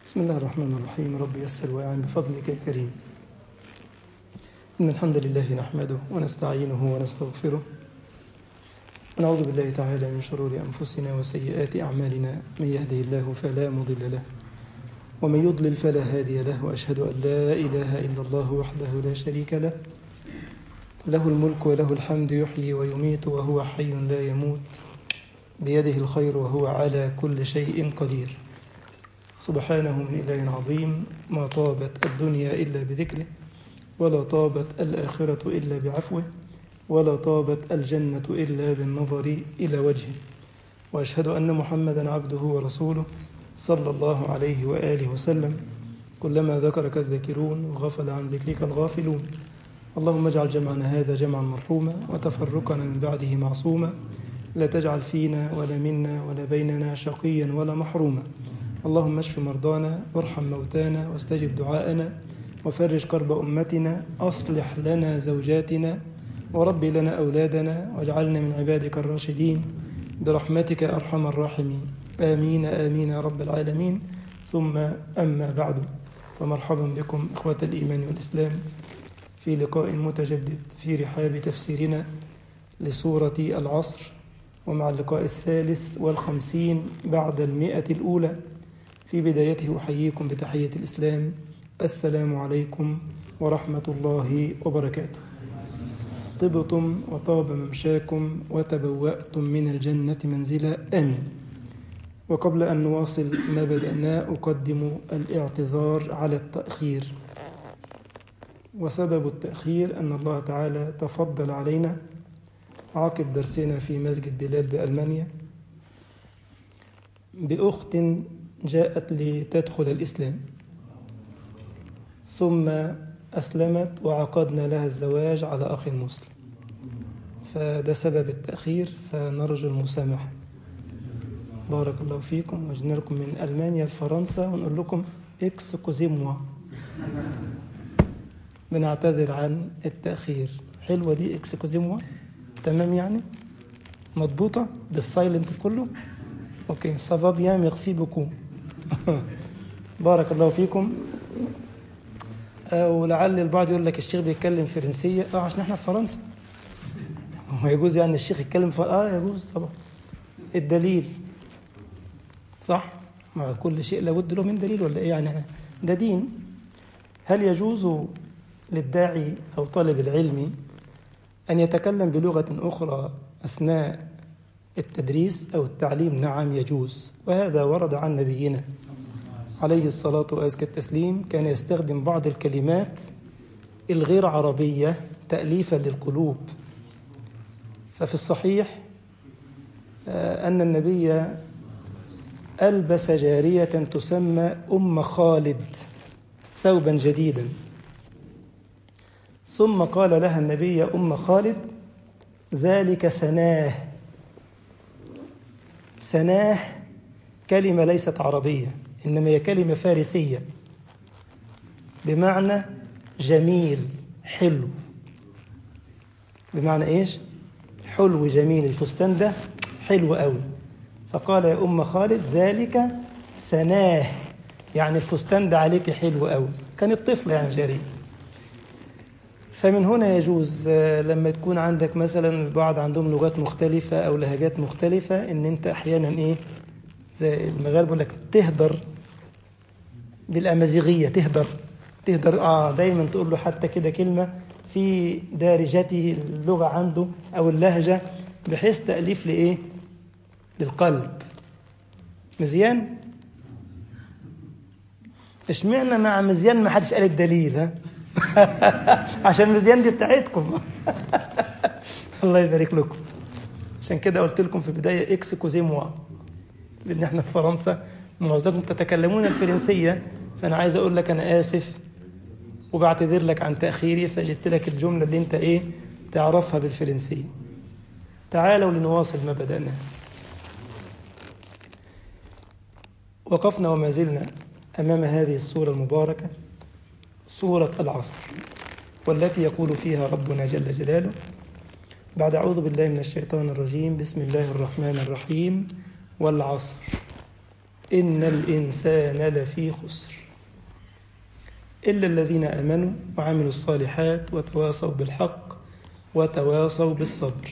بسم الله الرحمن الرحيم رب يسر وأعن بفضلك يا كريم إن الحمد لله نحمده ونستعينه ونستغفره ونعوذ بالله تعالى من شرور أنفسنا وسيئات أعمالنا من يهده الله فلا مضل له ومن يضلل فلا هادي له وأشهد أن لا إله إلا الله وحده لا شريك له له الملك وله الحمد يحيي ويميت وهو حي لا يموت بيده الخير وهو على كل شيء قدير سبحانه من إله عظيم ما طابت الدنيا إلا بذكره ولا طابت الآخرة إلا بعفوه ولا طابت الجنة إلا بالنظر إلى وجهه وأشهد أن محمدا عبده ورسوله صلى الله عليه وآله وسلم كلما ذكرك الذاكرون وغفل عن ذكرك الغافلون اللهم اجعل جمعنا هذا جمعا مرحوما وتفرقنا من بعده معصوما لا تجعل فينا ولا منا ولا بيننا شقيا ولا محروما اللهم اشف مرضانا وارحم موتانا واستجب دعاءنا وفرج كرب أمتنا أصلح لنا زوجاتنا ورب لنا أولادنا واجعلنا من عبادك الراشدين برحمتك أرحم الراحمين آمين آمين يا رب العالمين ثم أما بعد فمرحبا بكم إخوة الإيمان والإسلام في لقاء متجدد في رحاب تفسيرنا لسورة العصر ومع اللقاء الثالث والخمسين بعد المئة الأولى في بدايته أحييكم بتحية الإسلام السلام عليكم ورحمة الله وبركاته طبتم وطاب ممشاكم وتبوأتم من الجنة منزلا آمين وقبل أن نواصل ما بدأنا أقدم الاعتذار على التأخير وسبب التأخير أن الله تعالى تفضل علينا عقب درسنا في مسجد بلال بألمانيا بأخت جاءت لتدخل الإسلام ثم أسلمت وعقدنا لها الزواج على أخ مسلم فده سبب التأخير فنرجو المسامحة بارك الله فيكم وجدنا لكم من ألمانيا لفرنسا ونقول لكم إكس كوزيموا بنعتذر عن التأخير حلوة دي إكس كوزيموا تمام يعني مضبوطة بالسايلنت كله أوكي سافا بيان ميرسي بوكو بارك الله فيكم آه ولعل البعض يقول لك الشيخ بيتكلم فرنسية اه عشان احنا في فرنسا ويجوز يعني الشيخ يتكلم ف... اه يجوز طبعا الدليل صح مع كل شيء لابد له من دليل ولا ايه يعني احنا ده دين هل يجوز للداعي او طالب العلم ان يتكلم بلغة اخرى اثناء التدريس او التعليم نعم يجوز وهذا ورد عن نبينا عليه الصلاة وأزكى التسليم كان يستخدم بعض الكلمات الغير عربية تأليفا للقلوب ففي الصحيح أن النبي ألبس جارية تسمى أم خالد ثوبا جديدا ثم قال لها النبي يا أم خالد ذلك سناه سناه كلمة ليست عربية إنما هي كلمة فارسية بمعنى جميل حلو بمعنى إيش؟ حلو جميل الفستان ده حلو قوي فقال يا أم خالد ذلك سناه يعني الفستان ده عليك حلو قوي كانت طفلة يعني جارية فمن هنا يجوز لما تكون عندك مثلا البعض عندهم لغات مختلفة أو لهجات مختلفة إن أنت أحيانا إيه زي المغاربة بيقول لك تهدر بالأمازيغية تهدر تهدر آه دايما تقول له حتى كده كلمة في دارجته اللغة عنده أو اللهجة بحيث تأليف لإيه؟ للقلب مزيان اشمعنا مع مزيان ما حدش قال الدليل ها عشان مزيان دي بتاعتكم الله يبارك لكم عشان كده قلت لكم في البداية اكس كوزيموا لأن احنا في فرنسا معظمكم تتكلمون الفرنسية فأنا عايز أقول لك أنا آسف وبعتذر لك عن تأخيري فجبت لك الجملة اللي أنت إيه تعرفها بالفرنسية تعالوا لنواصل ما بدأنا وقفنا وما زلنا أمام هذه السورة المباركة سورة العصر والتي يقول فيها ربنا جل جلاله بعد أعوذ بالله من الشيطان الرجيم بسم الله الرحمن الرحيم والعصر إن الإنسان لفي خسر إلا الذين آمنوا وعملوا الصالحات وتواصوا بالحق وتواصوا بالصبر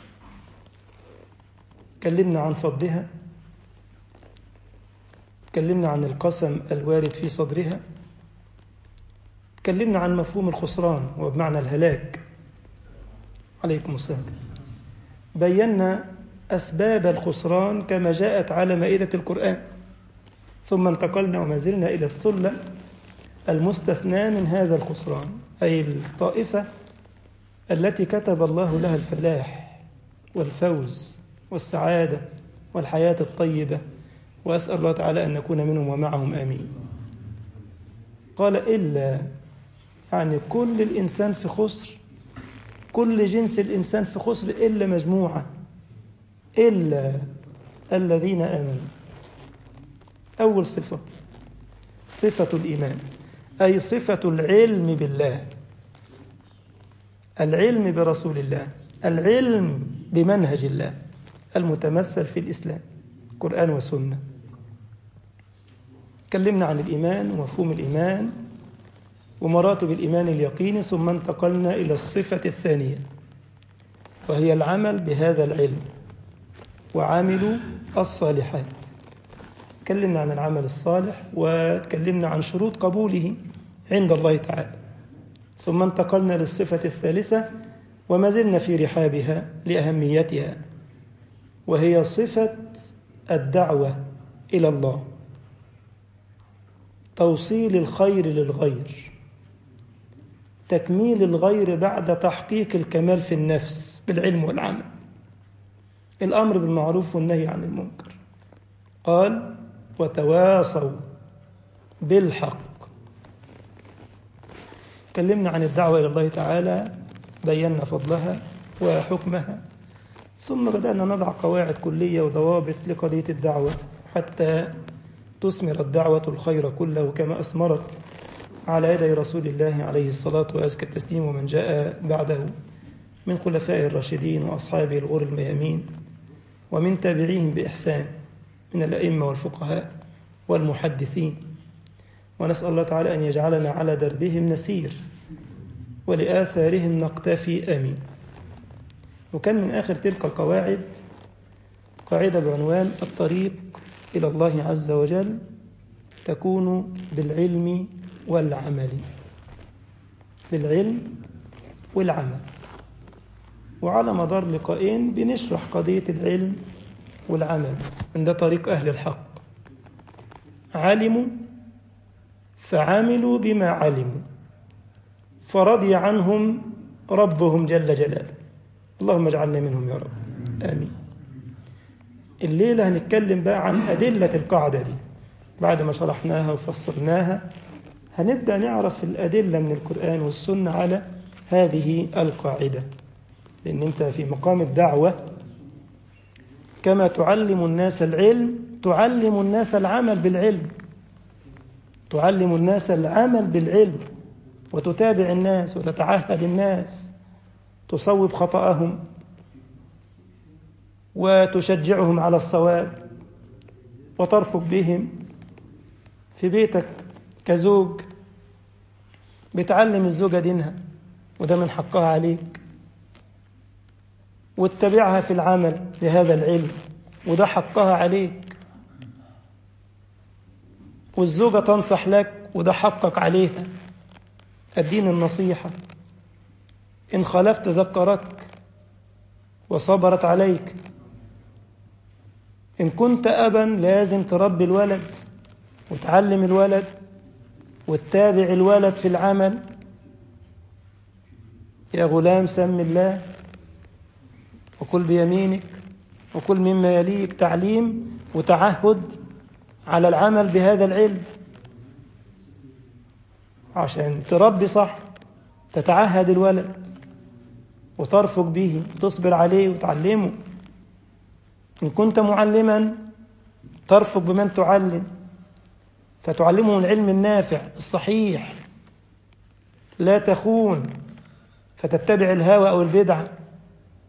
تكلمنا عن فضلها تكلمنا عن القسم الوارد في صدرها تكلمنا عن مفهوم الخسران وبمعنى الهلاك عليكم السلام بينا أسباب الخسران كما جاءت على مائدة القرآن ثم انتقلنا وما زلنا إلى الثلة المستثنى من هذا الخسران أي الطائفة التي كتب الله لها الفلاح والفوز والسعادة والحياة الطيبة وأسأل الله تعالى أن نكون منهم ومعهم آمين قال إلا يعني كل الإنسان في خسر كل جنس الإنسان في خسر إلا مجموعة إلا الذين آمنوا أول صفة صفة الإيمان أي صفة العلم بالله العلم برسول الله العلم بمنهج الله المتمثل في الإسلام قرآن وسنة تكلمنا عن الإيمان ومفهوم الإيمان ومراتب الإيمان اليقيني ثم انتقلنا إلى الصفة الثانية وهي العمل بهذا العلم وعملوا الصالحات تكلمنا عن العمل الصالح وتكلمنا عن شروط قبوله عند الله تعالى ثم انتقلنا للصفة الثالثة وما زلنا في رحابها لأهميتها وهي صفة الدعوة إلى الله توصيل الخير للغير تكميل الغير بعد تحقيق الكمال في النفس بالعلم والعمل الأمر بالمعروف والنهي عن المنكر قال وتواصوا بالحق تكلمنا عن الدعوة إلى الله تعالى بينا فضلها وحكمها ثم بدأنا نضع قواعد كلية وضوابط لقضية الدعوة حتى تثمر الدعوة الخير كله كما أثمرت على يدي رسول الله عليه الصلاة وأزكى التسليم ومن جاء بعده من خلفاء الراشدين وأصحابه الغر الميامين ومن تابعيهم بإحسان من الأئمة والفقهاء والمحدثين ونسأل الله تعالى أن يجعلنا على دربهم نسير ولآثارهم نقتفي آمين وكان من آخر تلك القواعد قاعدة بعنوان الطريق إلى الله عز وجل تكون بالعلم والعمل بالعلم والعمل وعلى مدار لقاءين بنشرح قضية العلم والعمل عند طريق أهل الحق علموا فعملوا بما علموا فرضي عنهم ربهم جل جلاله اللهم اجعلنا منهم يا رب آمين الليلة هنتكلم بقى عن أدلة القاعدة دي بعد ما شرحناها وفسرناها هنبدأ نعرف الأدلة من القرآن والسنة على هذه القاعدة لأن أنت في مقام الدعوة كما تعلم الناس العلم تعلم الناس العمل بالعلم تعلم الناس العمل بالعلم وتتابع الناس وتتعهد الناس تصوب خطأهم وتشجعهم على الصواب وترفق بهم في بيتك كزوج بتعلم الزوجة دينها وده من حقها عليك واتبعها في العمل بهذا العلم وده حقها عليك والزوجة تنصح لك وده حقك عليها الدين النصيحة إن خالفت ذكرتك وصبرت عليك إن كنت أبا لازم تربي الولد وتعلم الولد وتتابع الولد في العمل يا غلام سم الله وكل بيمينك وكل مما يليك تعليم وتعهد على العمل بهذا العلم عشان تربي صح تتعهد الولد وترفق به وتصبر عليه وتعلمه إن كنت معلما ترفق بمن تعلم فتعلمه العلم النافع الصحيح لا تخون فتتبع الهوى أو البدعة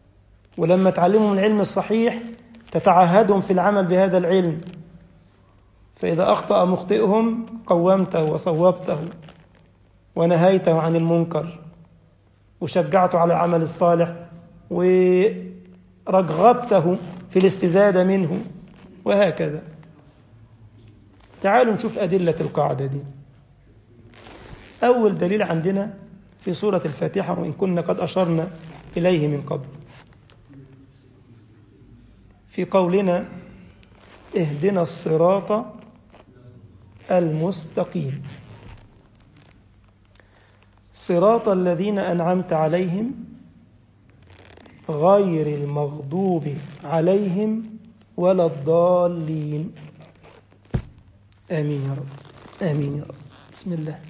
ولما تعلمهم العلم الصحيح تتعهدهم في العمل بهذا العلم فإذا أخطأ مخطئهم قومته وصوبته ونهيته عن المنكر وشجعته على العمل الصالح ورغبته في الاستزادة منه وهكذا تعالوا نشوف أدلة القاعدة دي أول دليل عندنا في سورة الفاتحة وإن كنا قد أشرنا إليه من قبل في قولنا اهدنا الصراط المستقيم صراط الذين أنعمت عليهم غير المغضوب عليهم ولا الضالين آمين يا رب آمين يا رب بسم الله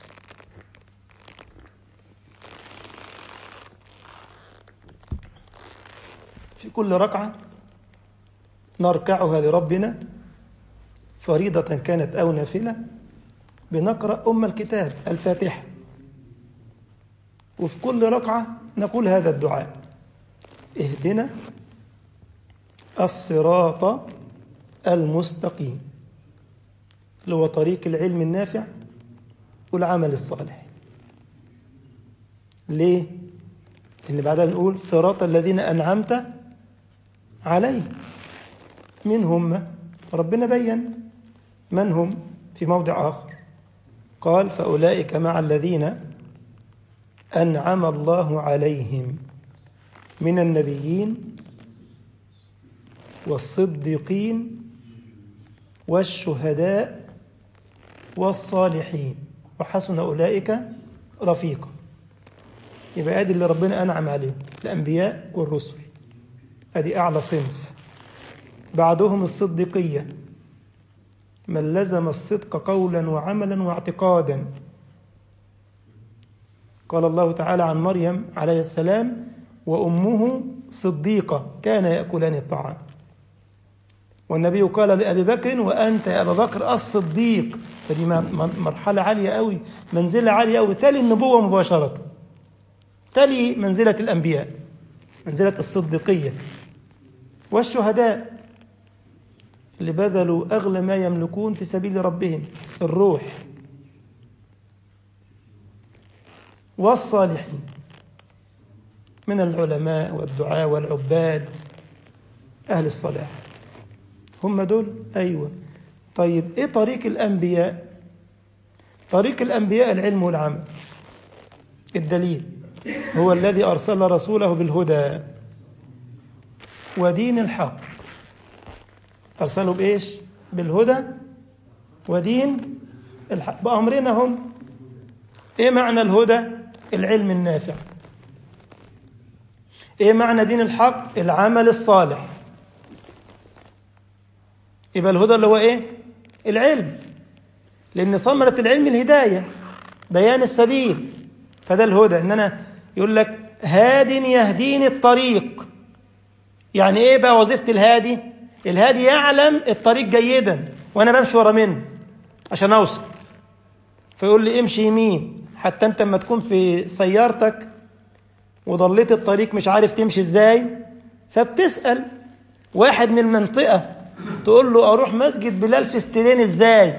في كل ركعة نركعها لربنا فريضة كانت أو نافلة بنقرأ أم الكتاب الفاتحة وفي كل ركعة نقول هذا الدعاء اهدنا الصراط المستقيم اللي هو طريق العلم النافع والعمل الصالح ليه؟ لأن بعدها بنقول صراط الذين أنعمت عليهم من هم ربنا بين من هم في موضع آخر قال فأولئك مع الذين أنعم الله عليهم من النبيين والصديقين والشهداء والصالحين وحسن أولئك رفيقا يبقى ادي اللي ربنا أنعم عليهم الأنبياء والرسل ادي أعلى صنف بعدهم الصديقية من لزم الصدق قولا وعملا واعتقادا قال الله تعالى عن مريم عليه السلام وأمه صديقة كان يأكلان الطعام والنبي قال لأبي بكر وأنت يا أبا بكر الصديق فدي مرحلة عالية قوي منزلة عالية قوي تلي النبوة مباشرة تلي منزلة الأنبياء منزلة الصديقية والشهداء اللي بذلوا أغلى ما يملكون في سبيل ربهم الروح والصالحين من العلماء والدعاء والعباد أهل الصلاح هم دول أيوة طيب إيه طريق الأنبياء طريق الأنبياء العلم والعمل الدليل هو الذي أرسل رسوله بالهدى ودين الحق أرسله بإيش بالهدى ودين الحق بأمرنا هم إيه معنى الهدى العلم النافع إيه معنى دين الحق العمل الصالح يبقى الهدى اللي هو إيه العلم لأن ثمرة العلم الهداية بيان السبيل فده الهدى إن أنا يقول لك هاد يهديني الطريق يعني إيه بقى وظيفة الهادي الهادي يعلم الطريق جيدا وأنا بمشي ورا منه عشان أوصل فيقول لي امشي يمين حتى أنت لما تكون في سيارتك وضليت الطريق مش عارف تمشي ازاي فبتسأل واحد من المنطقة تقول له أروح مسجد بلال في ستيلين ازاي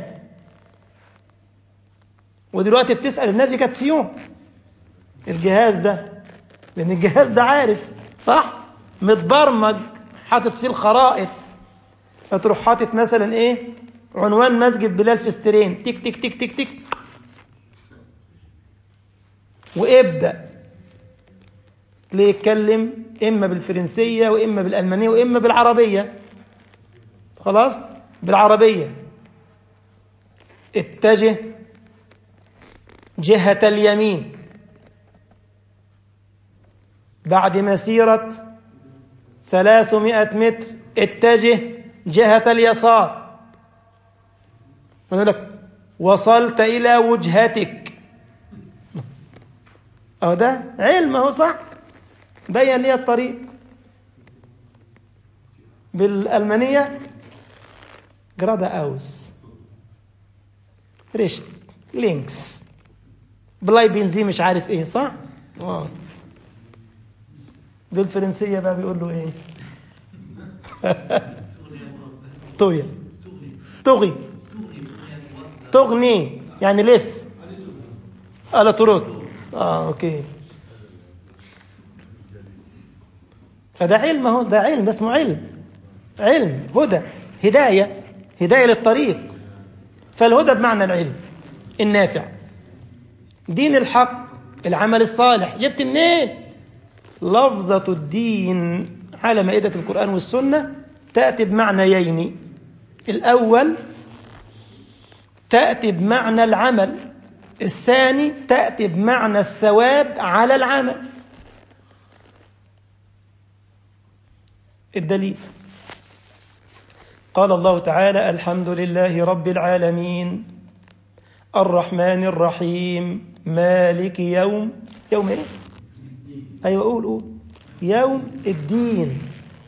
ودلوقتي بتسأل النافيكاسيون الجهاز ده لأن الجهاز ده عارف صح متبرمج حاطط فيه الخرائط فتروح حاطط مثلا ايه عنوان مسجد بلال في ستيرين تك تك تك تك تك وابدأ تلاقيه يتكلم إما بالفرنسية وإما بالألمانية وإما بالعربية خلاص بالعربية اتجه جهة اليمين بعد مسيرة ثلاثمائة متر اتجه جهة اليسار يقول لك وصلت إلى وجهتك أهو ده علم أهو صح بين لي الطريق بالألمانية جرادا أوس ريشت لينكس بلاي بنزين مش عارف ايه صح؟ واو. بالفرنسية بقى بيقول له ايه؟ طوية طغي تغني يعني لف ألا ترد آه أوكي فده علم اهو ده علم اسمه علم علم هدى هداية هداية للطريق فالهدى بمعنى العلم النافع دين الحق العمل الصالح جبت منين لفظة الدين على مائدة القرآن والسنة تأتي بمعنيين الأول تأتي بمعنى العمل الثاني تأتي بمعنى الثواب على العمل الدليل قال الله تعالى الحمد لله رب العالمين الرحمن الرحيم مالك يوم يوم ايه ايوه قول قول يوم الدين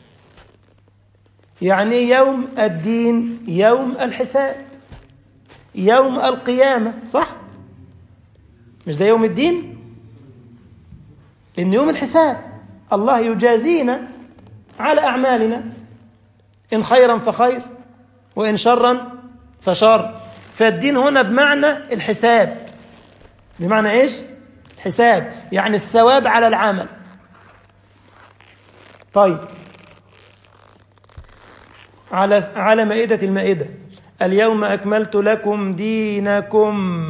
يعني يوم الدين يوم الحساب يوم القيامة صح مش ده يوم الدين لأن يوم الحساب الله يجازينا على أعمالنا إن خيرا فخير وإن شرا فشر فالدين هنا بمعنى الحساب بمعنى إيش حساب يعني الثواب على العمل طيب على على مائدة المائدة اليوم أكملت لكم دينكم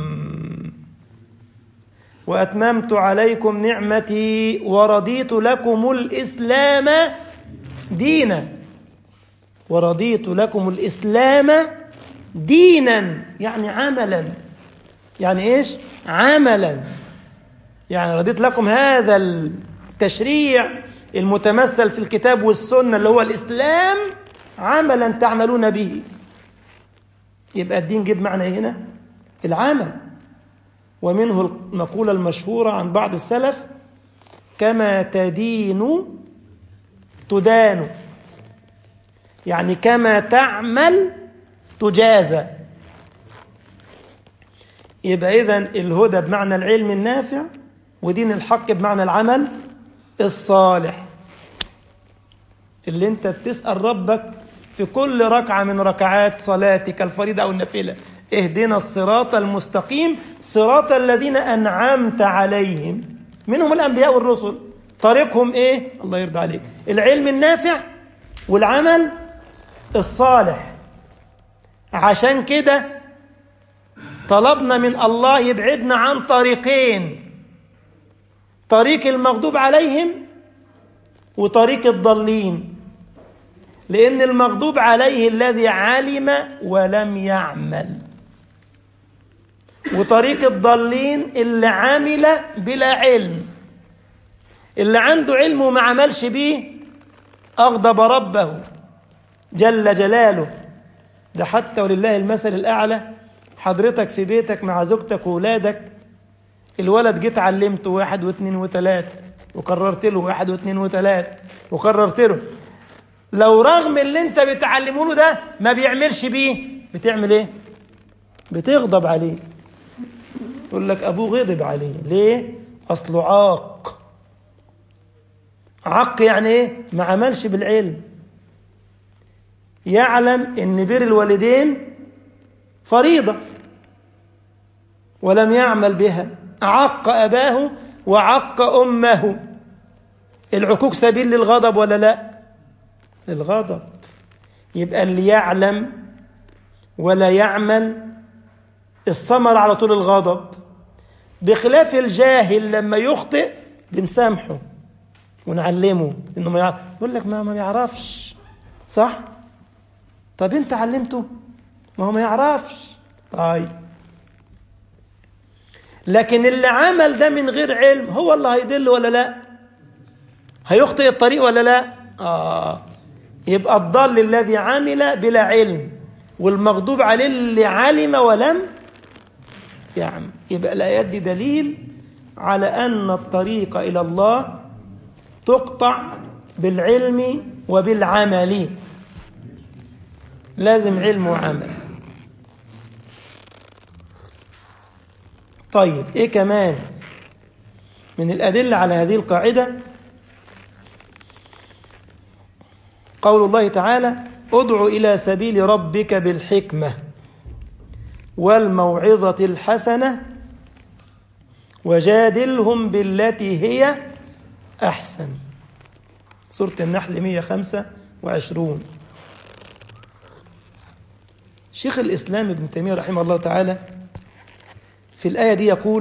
وأتممت عليكم نعمتي ورضيت لكم الإسلام دينا ورضيت لكم الإسلام دينا يعني عملا يعني إيش عملا يعني رضيت لكم هذا التشريع المتمثل في الكتاب والسنة اللي هو الإسلام عملا تعملون به يبقى الدين جيب معنى هنا العمل ومنه المقولة المشهورة عن بعض السلف كما تدين تدان يعني كما تعمل تجازى يبقى إذن الهدى بمعنى العلم النافع ودين الحق بمعنى العمل الصالح اللي انت بتسأل ربك في كل ركعة من ركعات صلاتك الفريضة أو النافلة اهدنا الصراط المستقيم صراط الذين أنعمت عليهم منهم الأنبياء والرسل طريقهم إيه؟ الله يرضى عليك العلم النافع والعمل الصالح عشان كده طلبنا من الله يبعدنا عن طريقين طريق المغضوب عليهم وطريق الضالين لأن المغضوب عليه الذي علم ولم يعمل وطريق الضالين اللي عمل بلا علم اللي عنده علم وما عملش بيه أغضب ربه جل جلاله ده حتى ولله المثل الأعلى حضرتك في بيتك مع زوجتك وولادك الولد جيت علمته واحد واثنين وثلاثة وكررت له واحد واثنين وثلاثة وكررت له لو رغم اللي انت بتعلمه له ده ما بيعملش بيه بتعمل ايه بتغضب عليه يقول لك ابوه غضب عليه ليه اصله عاق عق يعني ايه ما عملش بالعلم يعلم ان بر الوالدين فريضه ولم يعمل بها عق اباه وعق امه العقوق سبيل للغضب ولا لا للغضب يبقى اللي يعلم ولا يعمل الثمر على طول الغضب بخلاف الجاهل لما يخطئ بنسامحه ونعلمه انه ما يعرف يقول لك ما ما يعرفش صح طب انت علمته ما هو ما يعرفش طيب لكن اللي عمل ده من غير علم هو اللي هيضل ولا لا هيخطئ الطريق ولا لا آه يبقى الضال الذي عمل بلا علم والمغضوب عليه اللي علم ولم يعمل يبقى الآيات دي دليل على أن الطريق إلى الله تقطع بالعلم وبالعمل لازم علم وعمل طيب ايه كمان من الأدلة على هذه القاعدة قول الله تعالى ادع إلى سبيل ربك بالحكمة والموعظة الحسنة وجادلهم بالتي هي أحسن سورة النحل 125 شيخ الإسلام ابن تيمية رحمه الله تعالى في الآية دي يقول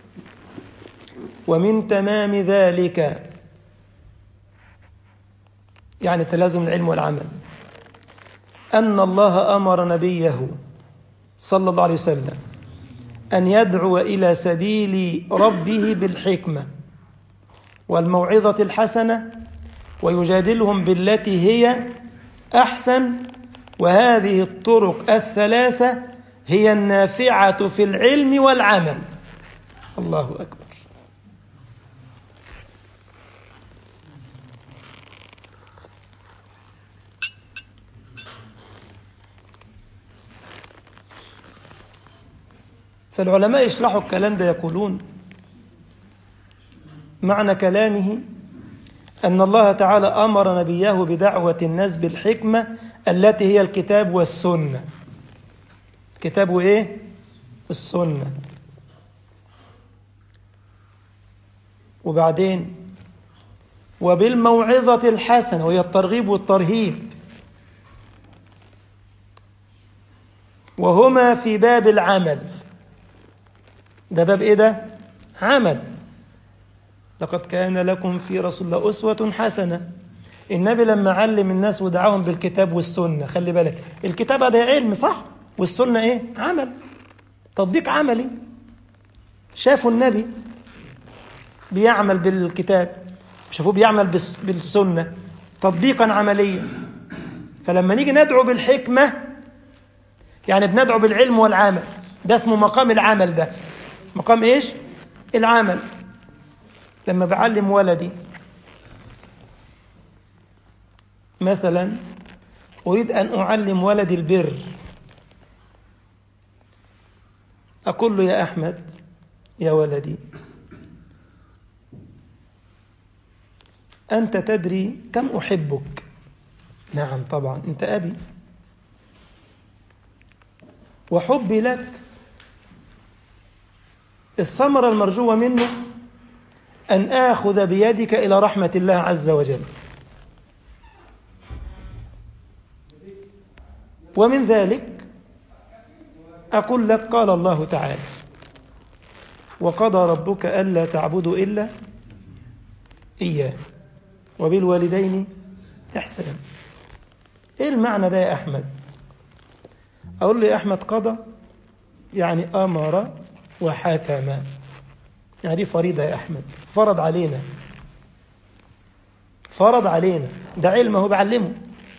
ومن تمام ذلك يعني تلازم العلم والعمل أن الله أمر نبيه صلى الله عليه وسلم أن يدعو إلى سبيل ربه بالحكمة والموعظة الحسنة ويجادلهم بالتي هي أحسن وهذه الطرق الثلاثة هي النافعة في العلم والعمل الله أكبر فالعلماء يشرحوا الكلام ده يقولون معنى كلامه أن الله تعالى أمر نبيه بدعوة الناس بالحكمة التي هي الكتاب والسنة كتاب وإيه؟ السنة وبعدين وبالموعظة الحسنة وهي الترغيب والترهيب وهما في باب العمل ده باب ايه ده عمل لقد كان لكم في رسول الله أسوة حسنة النبي لما علم الناس ودعاهم بالكتاب والسنة خلي بالك الكتاب ده علم صح والسنة ايه عمل تطبيق عملي شافوا النبي بيعمل بالكتاب شافوه بيعمل بالسنة تطبيقا عمليا فلما نيجي ندعو بالحكمة يعني بندعو بالعلم والعمل ده اسمه مقام العمل ده مقام ايش العمل لما بعلم ولدي مثلا اريد ان اعلم ولدي البر اقول له يا احمد يا ولدي انت تدري كم احبك نعم طبعا انت ابي وحبي لك الثمرة المرجوة منه أن آخذ بيدك إلى رحمة الله عز وجل ومن ذلك أقول لك قال الله تعالى وقضى ربك ألا تعبدوا إلا إياه وبالوالدين إحسانا إيه المعنى ده يا أحمد أقول له يا أحمد قضى يعني أمر وحكم يعني دي فريضة يا أحمد فرض علينا فرض علينا ده علم هو بعلمه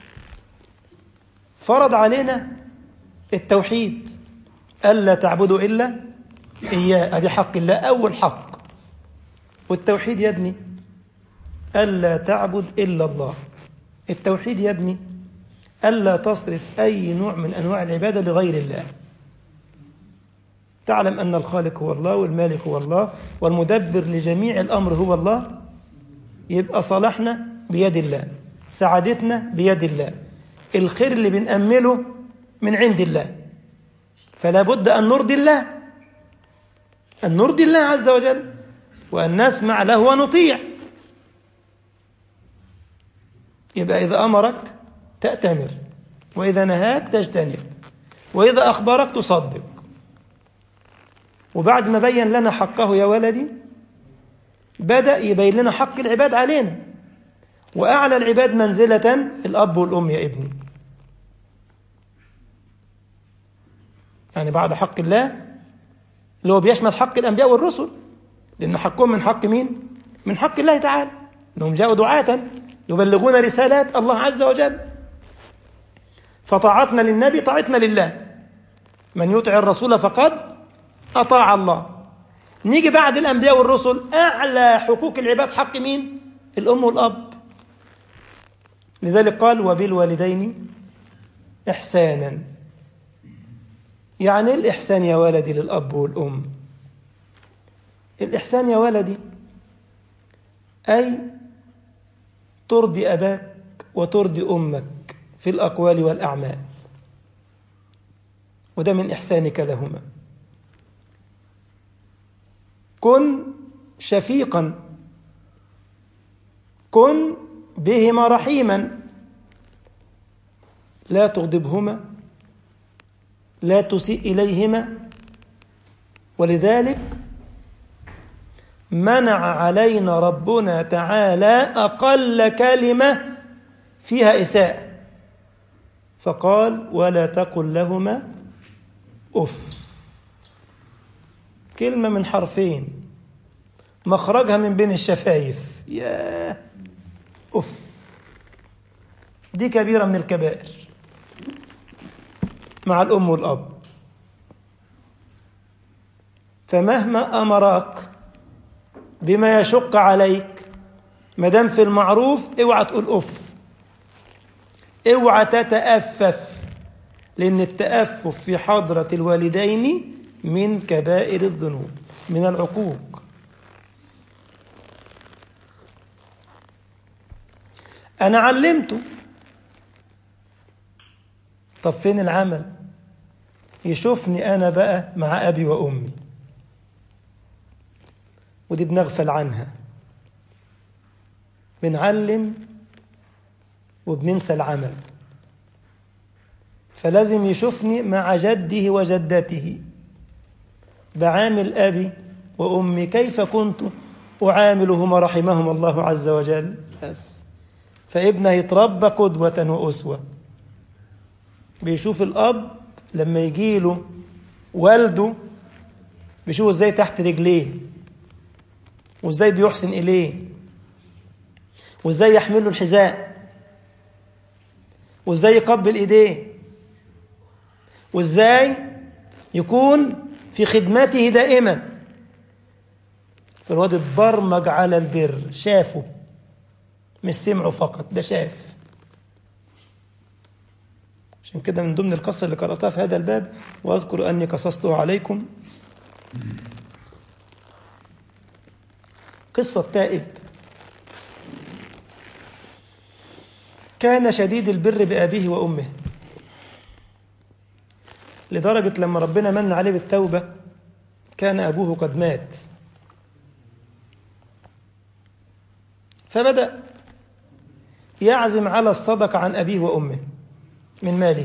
فرض علينا التوحيد ألا تعبدوا إلا إياه أدي حق الله أول حق والتوحيد يا ابني ألا تعبد إلا الله التوحيد يا ابني ألا تصرف أي نوع من أنواع العبادة لغير الله تعلم أن الخالق هو الله والمالك هو الله والمدبر لجميع الأمر هو الله يبقى صلاحنا بيد الله سعادتنا بيد الله الخير اللي بنأمله من عند الله فلا بد أن نرضي الله أن نرضي الله عز وجل وأن نسمع له ونطيع يبقى إذا أمرك تأتمر وإذا نهاك تجتنب وإذا أخبرك تصدق وبعد ما بين لنا حقه يا ولدي بدأ يبين لنا حق العباد علينا وأعلى العباد منزلة الأب والأم يا ابني يعني بعد حق الله اللي هو بيشمل حق الأنبياء والرسل لأن حقهم من حق مين؟ من حق الله تعالى أنهم جاءوا دعاة يبلغون رسالات الله عز وجل فطاعتنا للنبي طاعتنا لله من يطع الرسول فقد أطاع الله نيجي بعد الأنبياء والرسل أعلى حقوق العباد حق مين؟ الأم والأب لذلك قال وبالوالدين إحسانا يعني الإحسان يا ولدي للأب والأم الإحسان يا ولدي أي ترضي أباك وترضي أمك في الأقوال والأعمال وده من إحسانك لهما كن شفيقا كن بهما رحيما لا تغضبهما لا تسيء إليهما ولذلك منع علينا ربنا تعالى أقل كلمة فيها إساءة فقال ولا تقل لهما أف كلمة من حرفين مخرجها من بين الشفايف يا أف دي كبيرة من الكبائر مع الأم والأب فمهما أمرك بما يشق عليك ما دام في المعروف اوعى تقول اف اوعى تتأفف لأن التأفف في حضرة الوالدين من كبائر الذنوب من العقوق أنا علمته طب فين العمل يشوفني أنا بقى مع أبي وأمي ودي بنغفل عنها بنعلم وبننسى العمل فلازم يشوفني مع جده وجدته بعامل أبي وأمي كيف كنت أعاملهما رحمهم الله عز وجل بس فابنه يتربى قدوة وأسوة بيشوف الأب لما يجيله والده بيشوفه ازاي تحت رجليه وازاي بيحسن إليه وازاي يحمل له الحذاء وازاي يقبل ايديه وازاي يكون في خدمته دائما فالواد اتبرمج على البر شافه مش سمعه فقط ده شاف عشان كده من ضمن القصة اللي قرأتها في هذا الباب وأذكر أني قصصته عليكم قصة تائب كان شديد البر بأبيه وأمه لدرجة لما ربنا من عليه بالتوبة كان أبوه قد مات فبدأ يعزم على الصدقة عن أبيه وأمه من ماله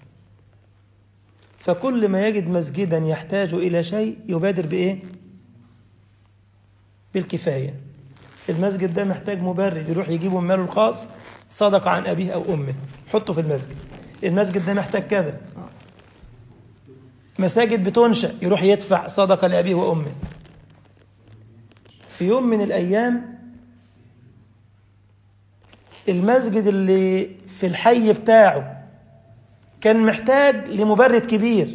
فكل ما يجد مسجدا يحتاج إلى شيء يبادر بإيه؟ بالكفاية المسجد ده محتاج مبرد يروح يجيبه من ماله الخاص صدقة عن أبيه أو أمه حطه في المسجد المسجد ده محتاج كذا مساجد بتنشأ يروح يدفع صدقة لأبيه وأمه في يوم من الأيام المسجد اللي في الحي بتاعه كان محتاج لمبرد كبير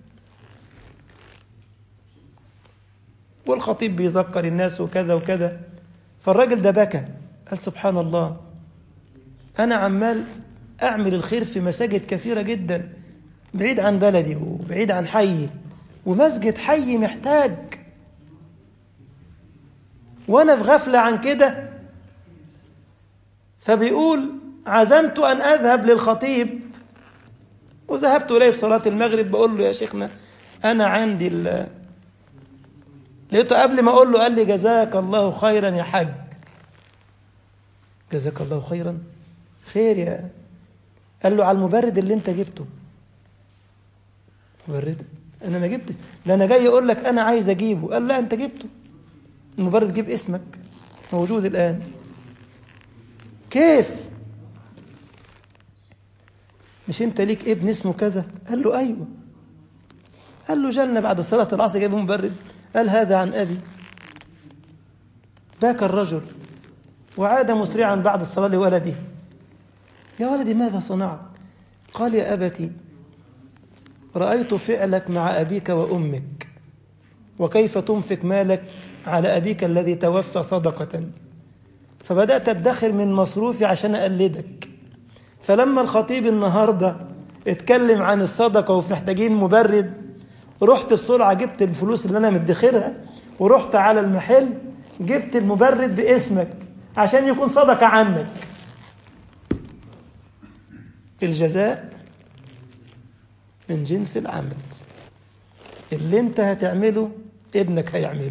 والخطيب بيذكر الناس وكذا وكذا فالراجل ده بكى قال سبحان الله أنا عمال أعمل الخير في مساجد كثيرة جدا بعيد عن بلدي وبعيد عن حي ومسجد حي محتاج وأنا في غفلة عن كده فبيقول عزمت أن أذهب للخطيب وذهبت إليه في صلاة المغرب بقول له يا شيخنا أنا عندي ال لقيته قبل ما أقول له قال لي جزاك الله خيرا يا حاج جزاك الله خيرا خير يا قال له على المبرد اللي انت جبته مبرد انا ما جبتش ده انا جاي اقول لك انا عايز اجيبه قال لا انت جبته المبرد جيب اسمك موجود الان كيف مش انت ليك ابن اسمه كذا قال له ايوه قال له جالنا بعد صلاة العصر جايب مبرد قال هذا عن أبي باكى الرجل وعاد مسرعا بعد الصلاة لولده يا ولدي ماذا صنعت قال يا أبتي رأيت فعلك مع أبيك وأمك وكيف تنفق مالك على أبيك الذي توفى صدقة فبدأت أدخر من مصروفي عشان أقلدك فلما الخطيب النهاردة اتكلم عن الصدقة وفي محتاجين مبرد رحت بسرعة جبت الفلوس اللي أنا مدخرها ورحت على المحل جبت المبرد باسمك عشان يكون صدقة عنك الجزاء من جنس العمل اللي انت هتعمله ابنك هيعمله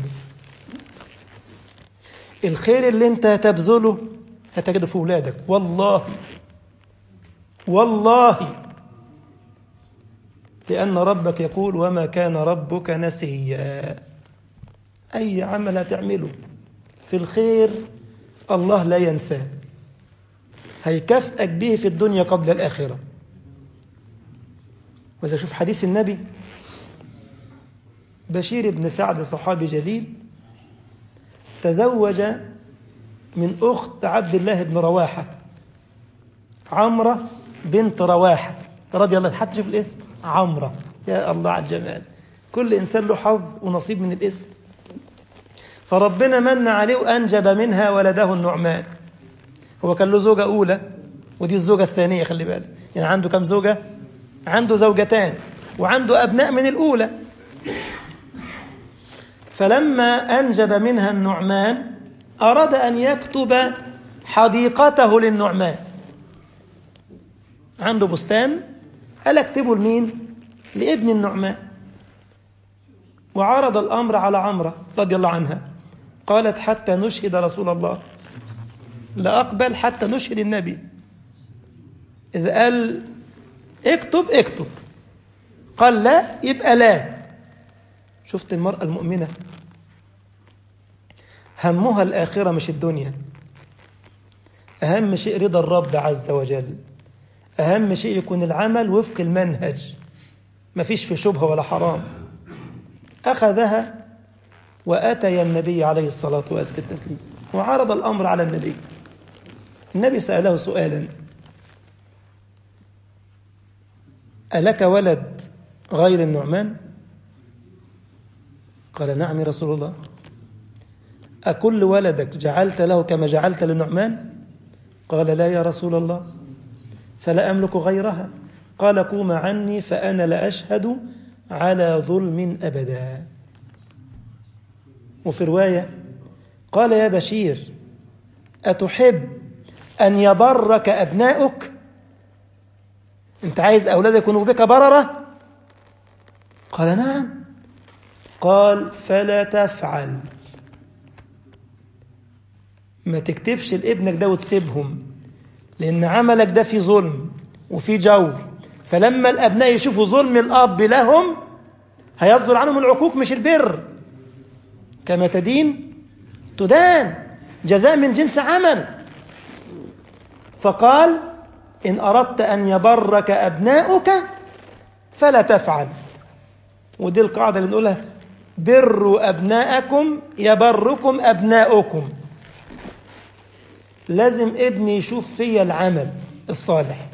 الخير اللي انت هتبذله هتجده في ولادك والله والله لأن ربك يقول وما كان ربك نسيا أي عمل هتعمله في الخير الله لا ينساه هيكافئك به في الدنيا قبل الآخرة وإذا شوف حديث النبي بشير بن سعد صحابي جليل تزوج من أخت عبد الله بن رواحة عمرة بنت رواحة رضي الله حتى شوف الاسم عمرة يا الله على الجمال كل إنسان له حظ ونصيب من الاسم فربنا من عليه وأنجب منها ولده النعمان هو كان له زوجة أولى ودي الزوجة الثانية خلي بالك يعني عنده كم زوجة عنده زوجتان وعنده أبناء من الأولى فلما أنجب منها النعمان أراد أن يكتب حديقته للنعمان عنده بستان قال اكتبه لمين لابن النعمان وعرض الأمر على عمرة رضي الله عنها قالت حتى نشهد رسول الله لا أقبل حتى نشهد النبي إذا قال اكتب اكتب قال لا يبقى لا شفت المرأة المؤمنة همها الآخرة مش الدنيا أهم شيء رضا الرب عز وجل أهم شيء يكون العمل وفق المنهج ما فيش في شبهة ولا حرام أخذها وأتي النبي عليه الصلاة وأزكى التسليم وعرض الأمر على النبي النبي سأله سؤالا ألك ولد غير النعمان قال نعم يا رسول الله أكل ولدك جعلت له كما جعلت للنعمان قال لا يا رسول الله فلا أملك غيرها قال قوم عني فأنا لأشهد على ظلم أبدا وفي رواية قال يا بشير أتحب أن يبرك أبناؤك أنت عايز أولادك يكونوا بك بررة قال نعم قال فلا تفعل ما تكتبش لابنك ده وتسيبهم لأن عملك ده في ظلم وفي جور فلما الأبناء يشوفوا ظلم الأب لهم هيصدر عنهم العقوق مش البر كما تدين تدان جزاء من جنس عمل فقال إن أردت أن يبرك أبناؤك فلا تفعل ودي القاعدة اللي بنقولها بروا أبناءكم يبركم أبناؤكم لازم ابني يشوف فيا العمل الصالح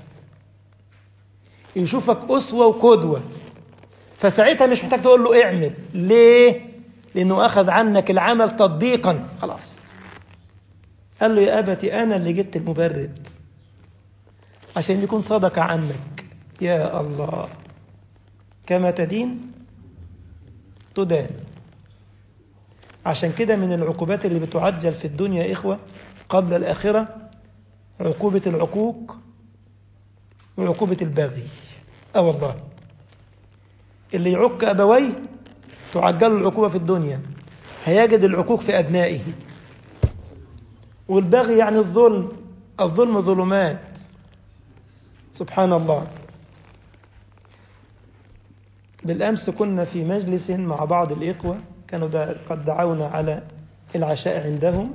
يشوفك أسوة وقدوة فساعتها مش محتاج تقول له اعمل ليه؟ لأنه أخذ عنك العمل تطبيقا خلاص قال له يا أبتي أنا اللي جبت المبرد عشان يكون صدقة عنك يا الله كما تدين تدان عشان كده من العقوبات اللي بتعجل في الدنيا يا إخوة قبل الآخرة عقوبة العقوق وعقوبة الباغي أه والله اللي يعق أبويه تعجل العقوبة في الدنيا هيجد العقوق في أبنائه والبغي يعني الظلم الظلم ظلمات سبحان الله بالأمس كنا في مجلس مع بعض الإخوة كانوا دا قد دعونا على العشاء عندهم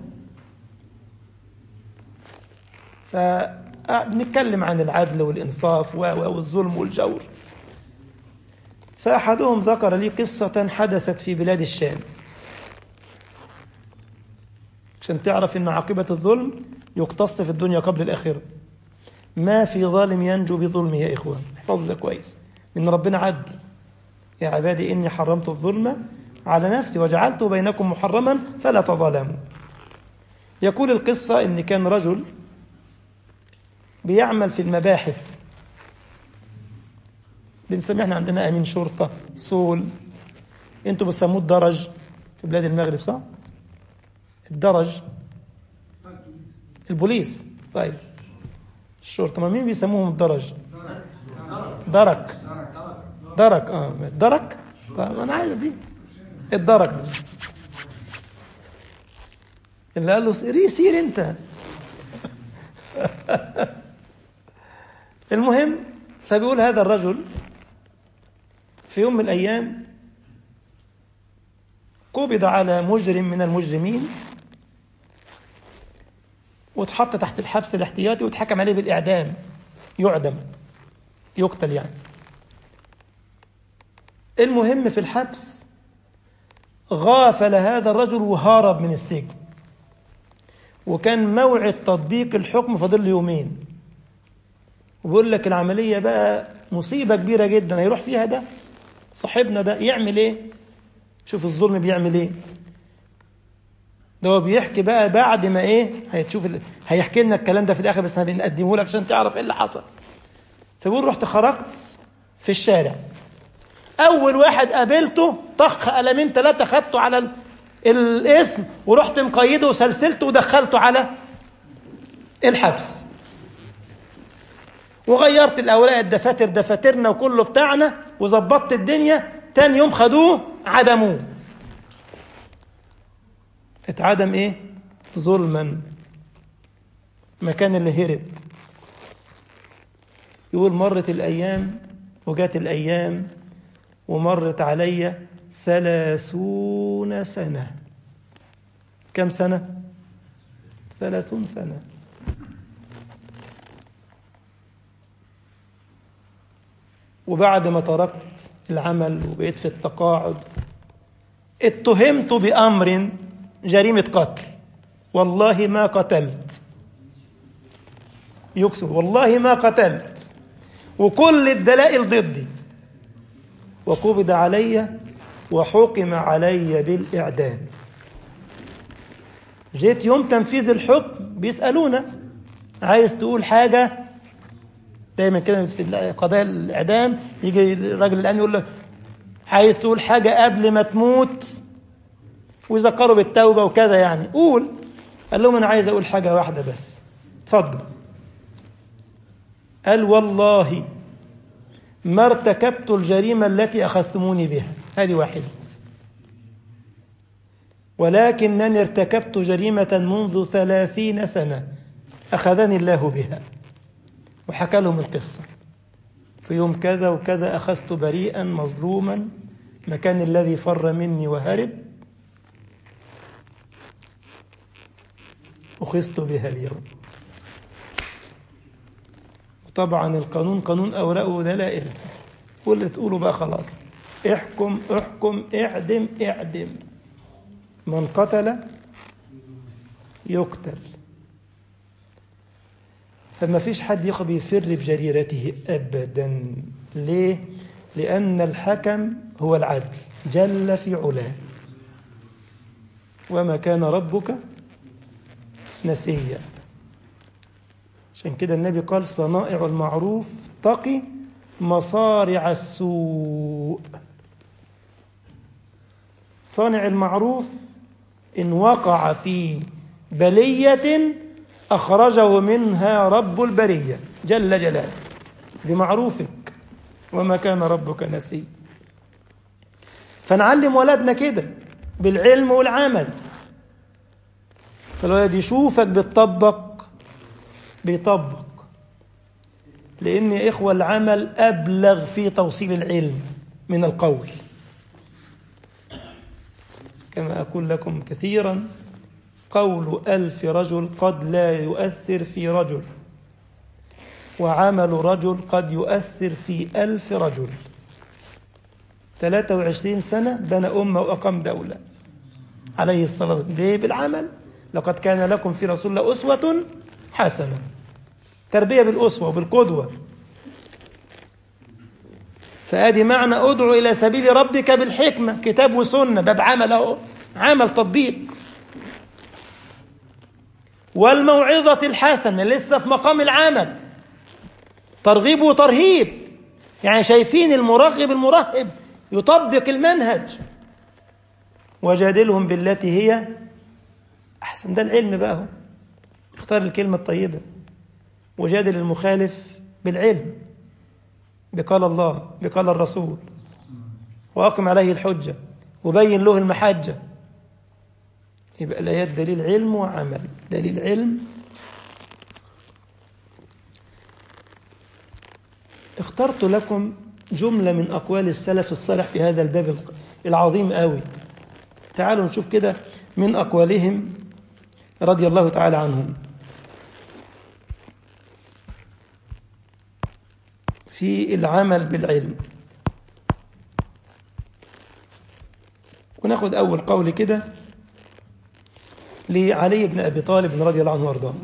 فبنتكلم عن العدل والإنصاف والظلم والجور فأحدهم ذكر لي قصة حدثت في بلاد الشام عشان تعرف أن عاقبة الظلم يقتص في الدنيا قبل الآخرة ما في ظالم ينجو بظلمه يا إخوان احفظ ده كويس إن ربنا عدل يا عبادي إني حرمت الظلم على نفسي وجعلته بينكم محرما فلا تظالموا يقول القصة إن كان رجل بيعمل في المباحث بنسميه احنا عندنا امين شرطه صول انتوا بتسموه الدرج في بلاد المغرب صح؟ الدرج البوليس طيب الشرطه ما مين بيسموهم الدرج درك درك اه درك طب انا عايز دي الدرك ده اللي قال له سير سير انت المهم فبيقول هذا الرجل في يوم من الايام قبض على مجرم من المجرمين واتحط تحت الحبس الاحتياطي واتحكم عليه بالاعدام يعدم يقتل يعني المهم في الحبس غافل هذا الرجل وهرب من السجن وكان موعد تطبيق الحكم فاضل له يومين وبيقول لك العملية بقى مصيبة كبيرة جدا هيروح فيها ده صاحبنا ده يعمل ايه شوف الظلم بيعمل ايه ده هو بيحكي بقى بعد ما ايه هتشوف ال... هيحكي لنا الكلام ده في الاخر بس هنقدمه لك عشان تعرف ايه اللي حصل فبيقول رحت خرجت في الشارع اول واحد قابلته طخ قلمين ثلاثه خدته على ال... الاسم ورحت مقيده وسلسلته ودخلته على الحبس وغيرت الاوراق الدفاتر دفاترنا وكله بتاعنا وظبطت الدنيا تاني يوم خدوه عدموه اتعدم ايه ظلما مكان اللي هرب يقول مرت الايام وجات الايام ومرت علي ثلاثون سنة كم سنة؟ ثلاثون سنة وبعد ما تركت العمل وبقيت في التقاعد اتهمت بأمر جريمة قتل والله ما قتلت يقسم والله ما قتلت وكل الدلائل ضدي وقبض علي وحكم علي بالإعدام جيت يوم تنفيذ الحكم بيسألونا عايز تقول حاجة دايما كده في قضايا الإعدام يجي الراجل الآن يقول لك عايز تقول حاجة قبل ما تموت ويذكروا بالتوبة وكذا يعني قول قال لهم أنا عايز أقول حاجة واحدة بس اتفضل قال والله ما ارتكبت الجريمة التي أخذتموني بها هذه واحدة ولكنني ارتكبت جريمة منذ ثلاثين سنة أخذني الله بها وحكى لهم القصة في يوم كذا وكذا أخذت بريئا مظلوما مكان الذي فر مني وهرب أخذت بها اليوم طبعا القانون قانون أوراق ودلائل واللي تقوله بقى خلاص احكم احكم اعدم اعدم من قتل يقتل فما فيش حد يخب يفر بجريرته أبدا ليه؟ لأن الحكم هو العدل جل في علاه وما كان ربك نسيا عشان كده النبي قال صنائع المعروف تقي مصارع السوء صانع المعروف إن وقع في بلية أخرجه منها رب البرية جل جلاله بمعروفك وما كان ربك نسي فنعلم ولادنا كده بالعلم والعمل فالولد يشوفك بتطبق بيطبق لأن يا إخوة العمل أبلغ في توصيل العلم من القول كما أقول لكم كثيرا قول ألف رجل قد لا يؤثر في رجل وعمل رجل قد يؤثر في ألف رجل 23 سنة بنى أمة وأقام دولة عليه الصلاة والسلام ليه بالعمل لقد كان لكم في رسول الله أسوة حسنة تربية بالأسوة وبالقدوة فآدي معنى أدعو إلى سبيل ربك بالحكمة كتاب وسنة باب عمل أهو عمل تطبيق والموعظة الحسنة لسه في مقام العمل ترغيب وترهيب يعني شايفين المرغب المرهب يطبق المنهج وجادلهم بالتي هي أحسن ده العلم بقى هو اختار الكلمة الطيبة وجادل المخالف بالعلم بقال الله بقال الرسول وأقم عليه الحجة وبين له المحجة يبقى الآيات دليل علم وعمل دليل علم اخترت لكم جملة من أقوال السلف الصالح في هذا الباب العظيم قوي تعالوا نشوف كده من أقوالهم رضي الله تعالى عنهم في العمل بالعلم وناخد أول قول كده لعلي بن أبي طالب رضي الله عنه وارضاه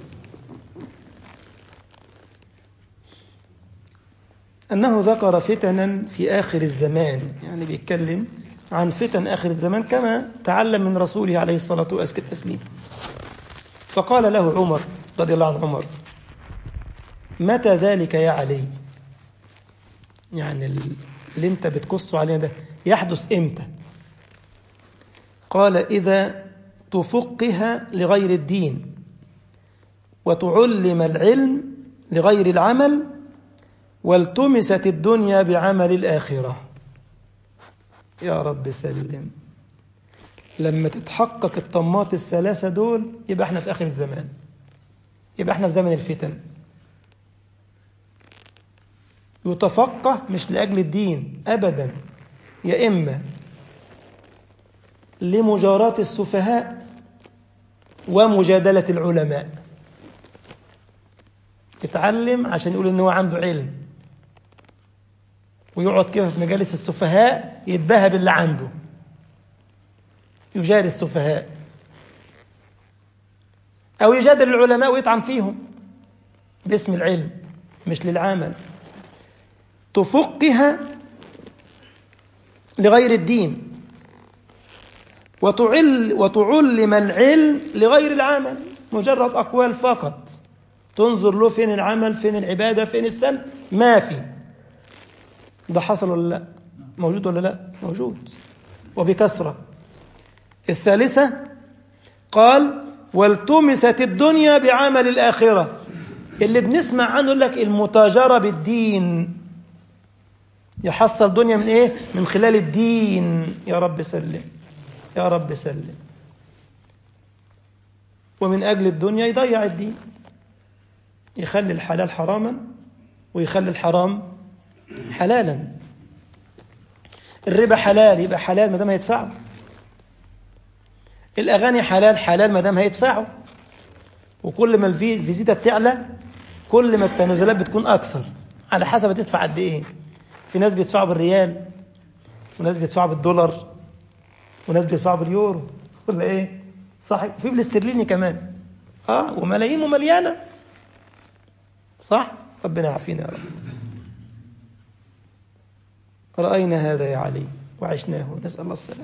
أنه ذكر فتنا في آخر الزمان يعني بيتكلم عن فتن آخر الزمان كما تعلم من رسوله عليه الصلاة والتسليم فقال له عمر رضي الله عن عمر متى ذلك يا علي يعني اللي انت بتقصه علينا ده يحدث امتى قال إذا تفقه لغير الدين وتعلم العلم لغير العمل والتمست الدنيا بعمل الآخرة يا رب سلم لما تتحقق الطمات الثلاثة دول يبقى احنا في آخر الزمان يبقى احنا في زمن الفتن يتفقه مش لأجل الدين أبدا يا إما لمجاراة السفهاء ومجادلة العلماء يتعلم عشان يقول إن هو عنده علم ويقعد كده في مجالس السفهاء يتباهى باللي عنده يجاري السفهاء أو يجادل العلماء ويطعن فيهم باسم العلم مش للعمل تفقه لغير الدين وتعل وتعلم العلم لغير العمل مجرد أقوال فقط تنظر له فين العمل فين العبادة فين السن ما في ده حصل ولا لا موجود ولا لا موجود وبكثرة الثالثة قال والتمست الدنيا بعمل الآخرة اللي بنسمع عنه يقول لك المتاجرة بالدين يحصل دنيا من ايه من خلال الدين يا رب سلم يا رب سلم ومن أجل الدنيا يضيع الدين يخلي الحلال حراما ويخلي الحرام حلالا الربا حلال يبقى حلال ما دام هيدفعه الأغاني حلال حلال ما دام هيدفعه وكل ما الفيزيتا بتعلى كل ما التنازلات بتكون أكثر على حسب هتدفع قد إيه في ناس بيدفعوا بالريال وناس بيدفعوا بالدولار وناس بيدفعوا باليورو ولا ايه صح في بالاسترليني كمان اه وملايين ومليانه صح ربنا يعافينا يا رب راينا هذا يا علي وعشناه نسال الله السلامه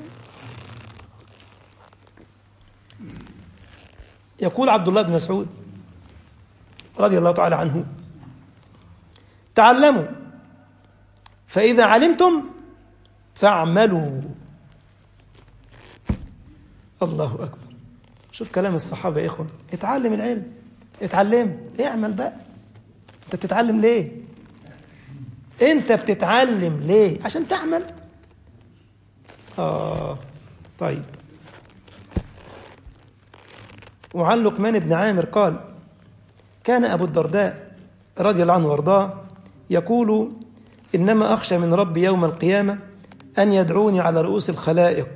يقول عبد الله بن مسعود رضي الله تعالى عنه تعلموا فإذا علمتم فاعملوا الله أكبر شوف كلام الصحابة يا إخوان اتعلم العلم اتعلم اعمل بقى انت بتتعلم ليه انت بتتعلم ليه عشان تعمل آه طيب وعن لقمان بن عامر قال كان أبو الدرداء رضي الله عنه وارضاه يقول إنما أخشى من ربي يوم القيامة أن يدعوني على رؤوس الخلائق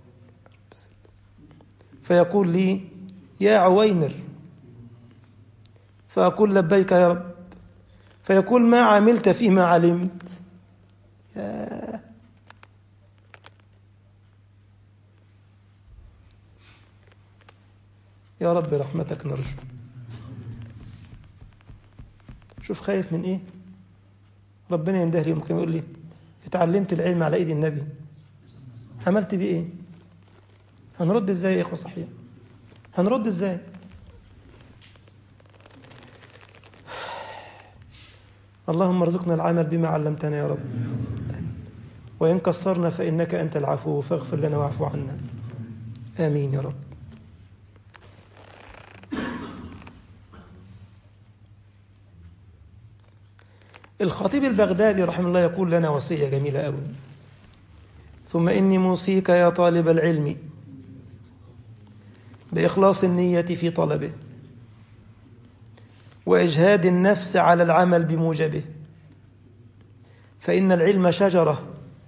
فيقول لي يا عويمر فأقول لبيك يا رب فيقول ما عملت فيما علمت يا يا رب رحمتك نرجو شوف خايف من ايه ربنا ينده لي يوم كما يقول لي اتعلمت العلم على ايد النبي عملت بيه ايه هنرد ازاي يا اخوه صحيح هنرد ازاي اللهم ارزقنا العمل بما علمتنا يا رب وإن قصرنا فإنك أنت العفو فاغفر لنا واعف عنا آمين يا رب الخطيب البغدادي رحمه الله يقول لنا وصية جميلة أوي ثم إني موصيك يا طالب العلم بإخلاص النية في طلبه وإجهاد النفس على العمل بموجبه فإن العلم شجرة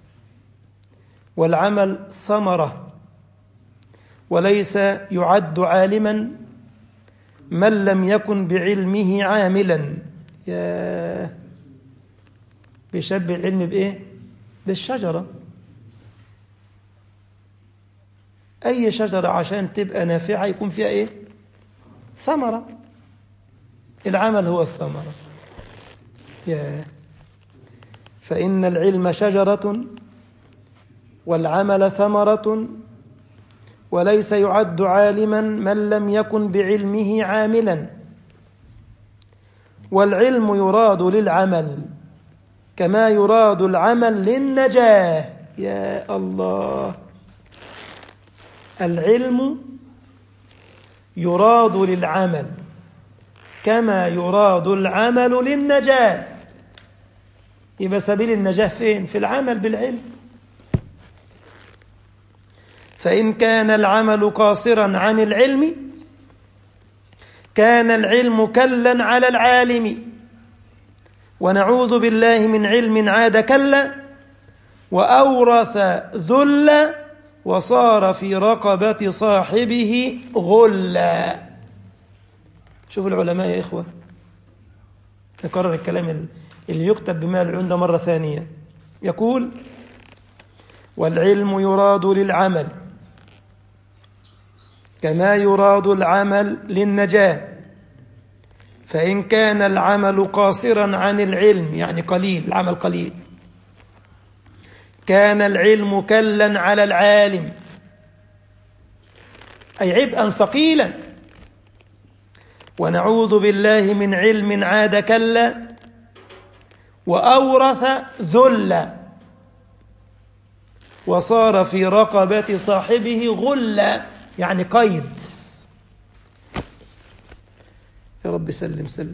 والعمل ثمرة وليس يعد عالما من لم يكن بعلمه عاملا يا بيشبه العلم بإيه؟ بالشجرة أي شجرة عشان تبقى نافعة يكون فيها إيه؟ ثمرة العمل هو الثمرة يا فإن العلم شجرة والعمل ثمرة وليس يعد عالما من لم يكن بعلمه عاملا والعلم يراد للعمل كما يراد العمل للنجاة يا الله العلم يراد للعمل كما يراد العمل للنجاة يبقى سبيل النجاة فين؟ في العمل بالعلم فإن كان العمل قاصرا عن العلم كان العلم كلا على العالم ونعوذ بالله من علم عاد كلا وأورث ذل وصار في رقبة صاحبه غلا شوف العلماء يا إخوة نكرر الكلام اللي يكتب بما العيون ده مرة ثانية يقول والعلم يراد للعمل كما يراد العمل للنجاة فإن كان العمل قاصرا عن العلم يعني قليل العمل قليل كان العلم كلا على العالم أي عبئا ثقيلا ونعوذ بالله من علم عاد كلا وأورث ذلا وصار في رقبة صاحبه غلا يعني قيد يا رب سلم سلم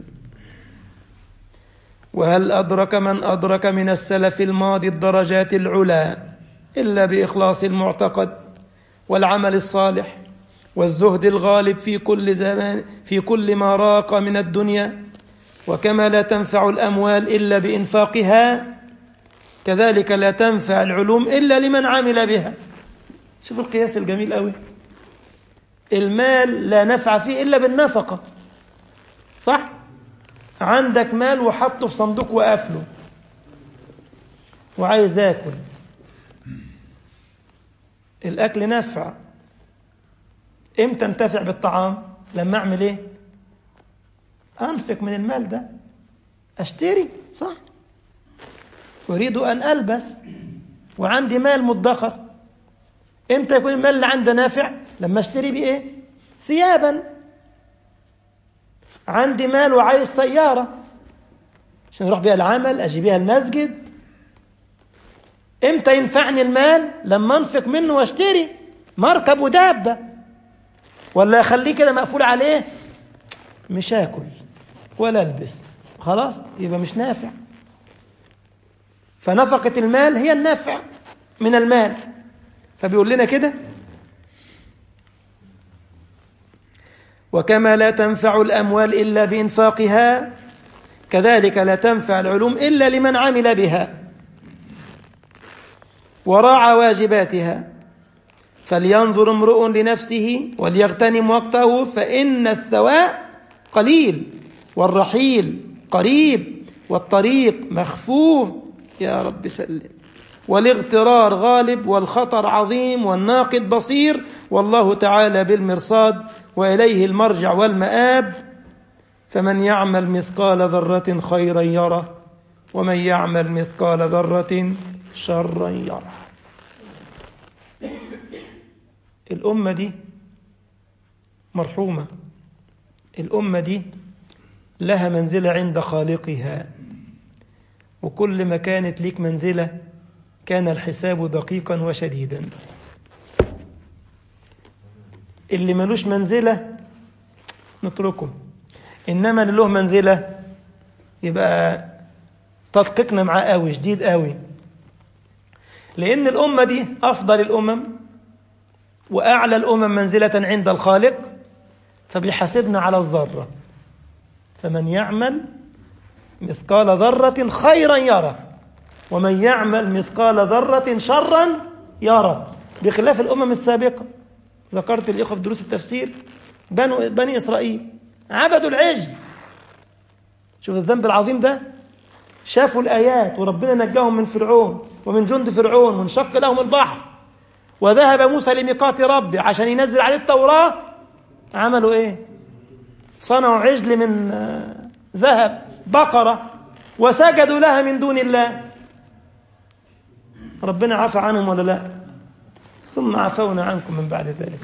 وهل أدرك من أدرك من السلف الماضي الدرجات العلا إلا بإخلاص المعتقد والعمل الصالح والزهد الغالب في كل زمان في كل ما راق من الدنيا وكما لا تنفع الأموال إلا بإنفاقها كذلك لا تنفع العلوم إلا لمن عمل بها شوف القياس الجميل قوي المال لا نفع فيه إلا بالنفقة صح؟ عندك مال وحطه في صندوق وقافله وعايز آكل الأكل نفع إمتى انتفع بالطعام؟ لما أعمل إيه؟ أنفق من المال ده أشتري صح؟ أريد أن ألبس وعندي مال مدخر إمتى يكون المال اللي عنده نافع؟ لما أشتري بيه إيه؟ ثيابا عندي مال وعايز سيارة عشان أروح بيها العمل أجي بيها المسجد إمتى ينفعني المال؟ لما أنفق منه وأشتري مركب ودابة ولا أخليه كده مقفول عليه مش هاكل ولا ألبس خلاص يبقى مش نافع فنفقة المال هي النفع من المال فبيقول لنا كده وكما لا تنفع الأموال إلا بإنفاقها كذلك لا تنفع العلوم إلا لمن عمل بها وراعى واجباتها فلينظر امرؤ لنفسه وليغتنم وقته فإن الثواء قليل والرحيل قريب والطريق مخفوف يا رب سلم والاغترار غالب والخطر عظيم والناقد بصير والله تعالى بالمرصاد واليه المرجع والمآب فمن يعمل مثقال ذرة خيرا يره ومن يعمل مثقال ذرة شرا يره الأمة دي مرحومة الأمة دي لها منزلة عند خالقها وكل ما كانت ليك منزلة كان الحساب دقيقا وشديدا اللي ملوش منزلة نتركه إنما اللي له منزلة يبقى تدقيقنا معاه قوي شديد قوي لأن الأمة دي أفضل الأمم وأعلى الأمم منزلة عند الخالق فبيحاسبنا على الذرة فمن يعمل مثقال ذرة خيرا يرى ومن يعمل مثقال ذرة شرا يرى بخلاف الأمم السابقة ذكرت الإخوة في دروس التفسير بنو بني إسرائيل عبدوا العجل شوف الذنب العظيم ده شافوا الآيات وربنا نجاهم من فرعون ومن جند فرعون وانشق لهم البحر وذهب موسى لميقات ربه عشان ينزل عليه التوراة عملوا ايه صنعوا عجل من ذهب بقرة وسجدوا لها من دون الله ربنا عفى عنهم ولا لا ثم عفونا عنكم من بعد ذلك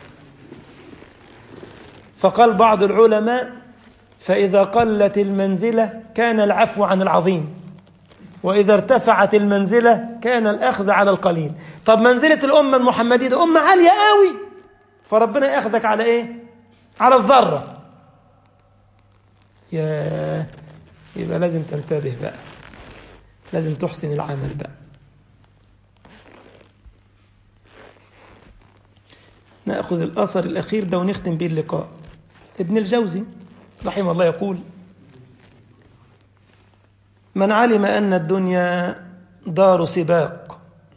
فقال بعض العلماء فإذا قلت المنزلة كان العفو عن العظيم وإذا ارتفعت المنزلة كان الأخذ على القليل طب منزلة الأمة المحمدية دي أمة عالية قوي فربنا يأخذك على إيه على الذرة يا يبقى لازم تنتبه بقى لازم تحسن العمل بقى نأخذ الأثر الأخير ده ونختم به اللقاء ابن الجوزي رحمه الله يقول من علم أن الدنيا دار سباق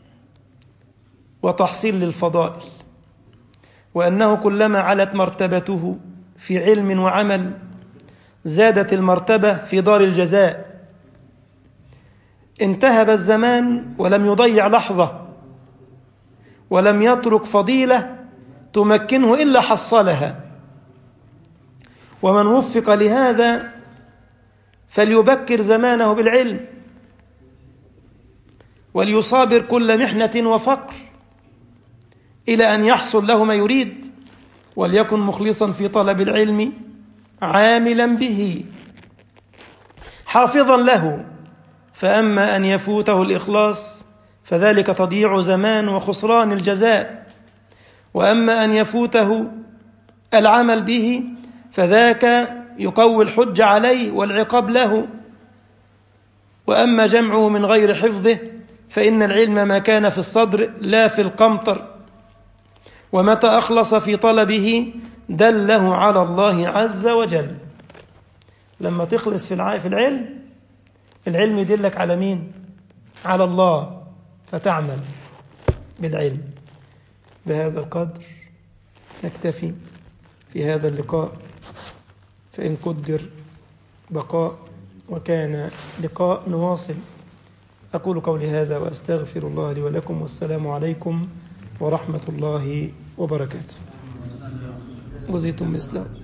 وتحصيل للفضائل وأنه كلما علت مرتبته في علم وعمل زادت المرتبة في دار الجزاء انتهب الزمان ولم يضيع لحظة ولم يترك فضيلة تمكنه إلا حصلها ومن وفق لهذا فليبكر زمانه بالعلم وليصابر كل محنة وفقر إلى أن يحصل له ما يريد وليكن مخلصا في طلب العلم عاملا به حافظا له فأما أن يفوته الإخلاص فذلك تضييع زمان وخسران الجزاء وأما أن يفوته العمل به فذاك يقوي الحج عليه والعقاب له وأما جمعه من غير حفظه فإن العلم ما كان في الصدر لا في القمطر ومتى أخلص في طلبه دله على الله عز وجل لما تخلص في في العلم العلم يدلك على مين على الله فتعمل بالعلم بهذا القدر نكتفي في هذا اللقاء فإن قدر بقاء وكان لقاء نواصل أقول قولي هذا وأستغفر الله لي ولكم والسلام عليكم ورحمة الله وبركاته وزيتم مثله